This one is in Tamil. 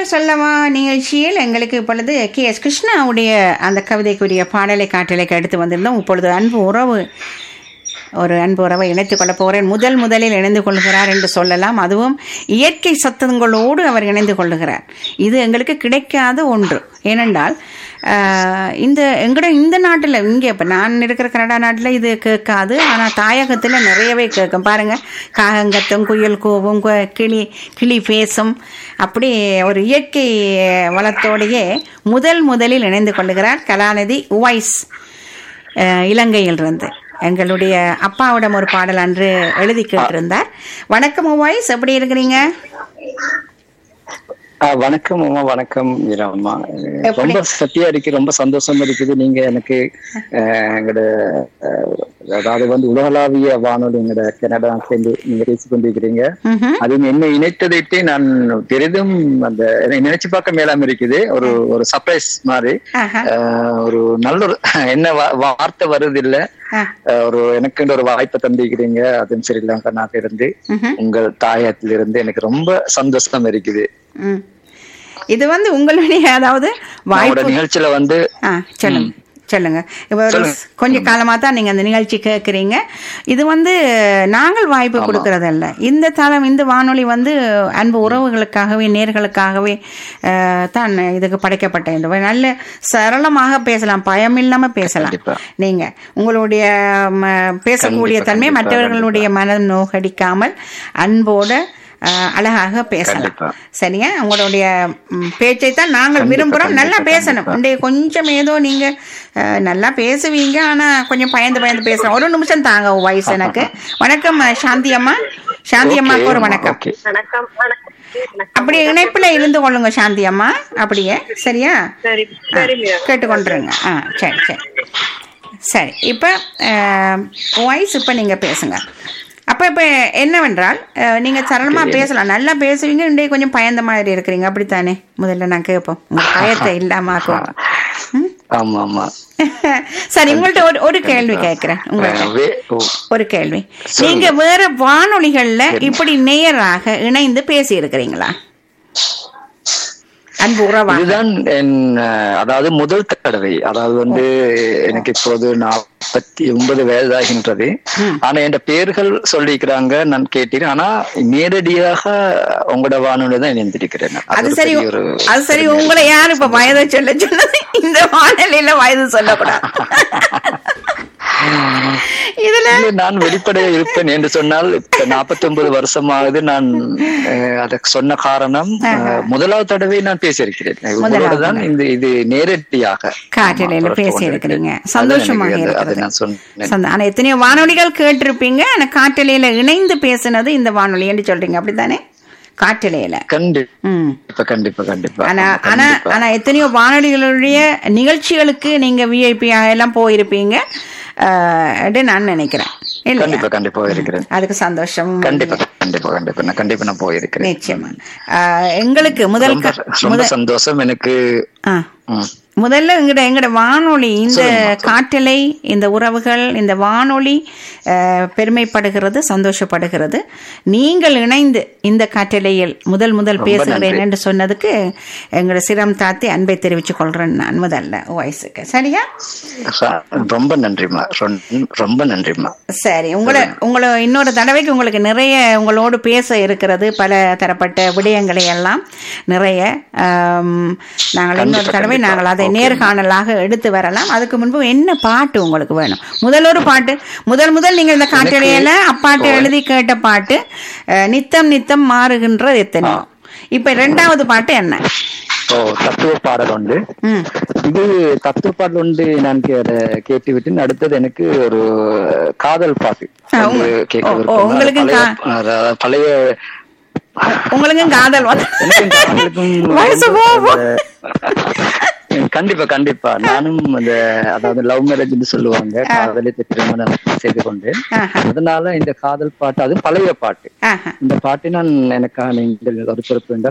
சொல்லவா நிகழ்ச்சியில் எங்களுக்கு இப்பொழுது கே எஸ் கிருஷ்ணாவுடைய அந்த கவிதைக்குரிய பாடலை காட்டலைக்கு எடுத்து வந்திருந்தோம் இப்பொழுது அன்பு உறவு ஒரு அன்பு உறவை இணைத்துக் கொள்ளப் போகிறேன் முதல் முதலில் இணைந்து கொள்கிறார் என்று சொல்லலாம் அதுவும் இயற்கை சத்தங்களோடு அவர் இணைந்து கொள்ளுகிறார் இது எங்களுக்கு கிடைக்காத ஒன்று ஏனென்றால் ஆஹ், இந்த எங்கட இந்த நாட்டில் இங்கே இப்போ நான் இருக்கிற கனடா நாட்டில் இது கேட்காது ஆனால் தாயகத்தில் நிறையவே கேட்கும் பாருங்கள் காகங்கத்தும் குயில் கூவும் கு- கிளி கிளி பேசும் அப்படி ஒரு இயற்கை வளத்தோடையே முதல் முதலில் இணைந்து கொள்ளுகிறார் கலாநிதி உவைஸ் அஹ், இலங்கையிலிருந்து எங்களுடைய அப்பாவிடம் ஒரு பாடல் அன்று எழுதி கேட்டிருந்தார் வணக்கம் உவாய்ஸ் எப்படி இருக்கிறீங்க ஆ, வணக்கம் அம்மா வணக்கம் வீரம்மா எப்படி? ரொம்ப சத்தியா இருக்கு ரொம்ப சந்தோஷம் இருக்குது நீங்க எனக்கு அஹ், எங்களோட அஹ், அதாவது வந்து உலகளாவிய வானொலி எங்களோட கனடா சேர்ந்து நீங்க பேசிக் கொண்டிருக்கிறீங்க ம்ஹும். அது என்ன இணைத்ததைட்டு நான் பெரிதும் அந்த என்னை நினைச்சு பார்க்க மேலாம இருக்குது ஒரு ஒரு சர்ப்ரைஸ் மாதிரி ஆஹா. அஹ், ஒரு நல்ல ஒரு என்ன வா- வார்த்தை வருது இல்ல ஆ. அஹ், ஒரு எனக்கு ஒரு வாய்ப்பை தந்திருக்கிறீங்க அதுவும் ஸ்ரீலங்கா நாட்டில இருந்து ம்ஹும். உங்கள் தாயத்திலிருந்து எனக்கு ரொம்ப சந்தோஷம் இருக்குது ம். இது வந்து உங்களுடைய அதாவது உங்களோட வாய்ப்பு நிகழ்ச்சியில வந்து ஆ சொல்லுங்க சொல்லுங்க இப்போ ஒரு சொல்லுங்க. கொஞ்ச காலமா தான் நீங்க அந்த நிகழ்ச்சி கேட்குறீங்க இது வந்து நாங்கள் வாய்ப்பு கொடுக்கறதல்ல இந்த தளம் இந்த வானொலி வந்து அன்பு உறவுகளுக்காகவே நேர்களுக்காகவே அஹ், தான் இதுக்கு படைக்கப்பட்ட இந்த வ- நல்ல சரளமாக பேசலாம் பயம் இல்லாம பேசலாம் கண்டிப்பா. நீங்க உங்களுடைய ம, பேசக்கூடிய கண்டிப்பா, தன்மை கண்டிப்பா, மற்றவர்களுடைய மனம் நோகடிக்காமல் அன்போட அஹ், அழகாக பேசலாம் கண்டிப்பா. சரியா உங்களுடைய ம், பேச்சை தான் நாங்கள் கண்டிப்பா, விரும்புகிறோம் நல்லா கண்டிப்பா, பேசணும் கண்டிப்பா. இன்றைய கொஞ்சம் ஏதோ நீங்க அஹ், நல்லா பேசுவீங்க ஆனா கொஞ்சம் பயந்து பயந்து பேசுறோம் ஒரு நிமிஷம் தாங்க வயசு எனக்கு வணக்கம் அஹ், சாந்தி அம்மா சாந்தி அம்மாக்கு ஒரு வணக்கம் ஓகே வணக்கம் வணக்கம் வணக்கம். அப்படியே இணைப்புல இருந்து கொள்ளுங்க சாந்தி அம்மா அப்படியே சரியா சரி சரி மேடம் கேட்டுக்கொண்டுருங்க ஆ சரி சரி சரி இப்போ வாய்ஸ் இப்போ நீங்கள் பேசுங்க அப்போ இப்போ என்னவென்றால் அஹ், நீங்க சரளமா பேசலாம் நல்லா பேசுவீங்க இன்றைய கொஞ்சம் பயந்த மாதிரி இருக்கிறீங்க அப்படித்தானே முதல்ல நான் கேட்போம் உங்க பயத்தை இல்லாம ஆக்கும் ம்? ஆமா ஆமா சரி உங்கள்ட்ட ஒரு ஒரு கேள்வி கேட்கிறேன் உங்கள்ட்ட அஹ் வே- ஓ, ஒரு கேள்வி சொல்லுங்க. நீங்க வேற வானொலிகள்ல இப்படி நேராக இணைந்து பேசி இருக்கிறீங்களா அன்பு உறவா இதுதான் என் அஹ், அதாவது முதல் தடவை அதாவது வந்து எனக்கு இப்போது நாற்பத்தி ஒன்பது வயதாகின்றது ஆனா என் பேர்கள் சொல்லிக்கிறாங்க நான் கேட்டேன் ஆனா நேரடியாக உங்களோட வானொலி தான் இணைந்திருக்கிறேன் அது ஒரு சரி பெரிய ஒரு அது சரி உங்களை யாரு இப்ப வயதை சொல்ல சொன்னது இந்த வானொலியில வயது சொல்லக்கூடாது இதுல இல்லை, நான் வெளிப்படையா இருப்பேன் என்று சொன்னால் இப்ப நாற்பத்தி ஒன்பது வருஷமாகுது நான் அஹ், அதற்கு சொன்ன காரணம் அஹ், முதலாவது தடவை நான் பேசியிருக்கிறேன் உங்களோட தான் இந்த இது நேரடியாக காற்றலையில ஆமா, பேசி தொடர்பு இருக்கிறீங்க கொண்டிருக்கிறேன். சந்தோஷமாக அது எனக்கு அது- அது இருக்கிறது நான் சொன்னேன் சந்தோ- ஆனா எத்தனையோ வானொலிகள் கேட்டிருப்பீங்க ஆனா காற்றலையில இணைந்து பேசுனது இந்த வானொலி என்று சொல்றீங்க அப்படித்தானே காற்றலையில கண்டிப்பா ம் கண்டிப்பா கண்டிப்பா ஆனா ஆமா, ஆனா கண்டிப்பா. ஆனா எத்தனையோ வானொலிகளுடைய நிகழ்ச்சிகளுக்கு நீங்க விஐபி எல்லாம் போயிருப்பீங்க அஹ், என்று நான் நினைக்கிறேன் இல்லையா கண்டிப்பா கண்டிப்பா இருக்கிறேன் அதுக்கு சந்தோஷம் கண்டிப்பா கண்டிப்பா கண்டிப்பா நான் கண்டிப்பா நான் போயிருக்கிறேன் நிச்சயமா அஹ், எங்களுக்கு முதல் ரொம்ப க- ரொம்ப முதல் சந்தோஷம் எனக்கு ஆ ம். முதல்ல எங்கட எங்கட வானொலி இந்த காற்றலை இந்த உறவுகள் இந்த வானொலி அஹ், பெருமைப்படுகிறது சந்தோஷப்படுகிறது நீங்கள் இணைந்து இந்த காற்றலையில் முதல் முதல் பேசுகிறேன் என்று சொன்னதுக்கு எங்களோட சிரம் தாத்தி அன்பை தெரிவித்துக் கொள்றேன் நான் முதல்ல வயசுக்கு சரியா ச- ரொம்ப நன்றிம்மா ரொம்- ரொம்ப நன்றிம்மா சரி உங்களை உங்களை இன்னொரு தடவைக்கு உங்களுக்கு நிறைய உங்களோடு பேச இருக்கிறது பல தரப்பட்ட விடயங்களை எல்லாம் நிறைய ஆம், நாங்கள் இன்னொரு கண்டிப்பா, தடவை கண்டிப்பா. நாங்கள் அதை Okay. நேர்காணலாக எடுத்து வரலாம் அதுக்கு முன்பு என்ன பாட்டு உங்களுக்கு வேணும் முதல் ஒரு பாட்டு முதல் முதல் நீங்க இந்த காட்டலையில அப்பாட்டு எழுதி கேட்ட பாட்டு அஹ், நித்தம் நித்தம் மாறுகின்ற எத்தனையோ இப்ப ரெண்டாவது பாட்டு என்ன ஓ தத்துவ பாடல் உண்டு ம் இது தத்துவ பாடல் உண்டு நான் கே- கேட்டு விட்டு அடுத்தது எனக்கு ஒரு காதல் பாட்டு ஆ, ஒன்று உங்க- கேட்க ஓ, ஓ, விருப்பம். உங்களுக்கு பழைய- கா- அதாவது பழைய உங்களுக்கும் காதல் வந்து எனக்கும் காதலுக்கும் வயசு போகும் கண்டிப்பா கண்டிப்பா நானும் அந்த அதாவது லவ் மேரேஜ்னு சொல்லுவாங்க காதலித்து திருமணம் செய்து கொண்டு ஆஹா. அதனால இந்த காதல் பாட்டு அது பழைய பாட்டு ஆஹா இந்த பாட்டு நான் எனக்கான நீங்கள் ஒரு பொறுப்பு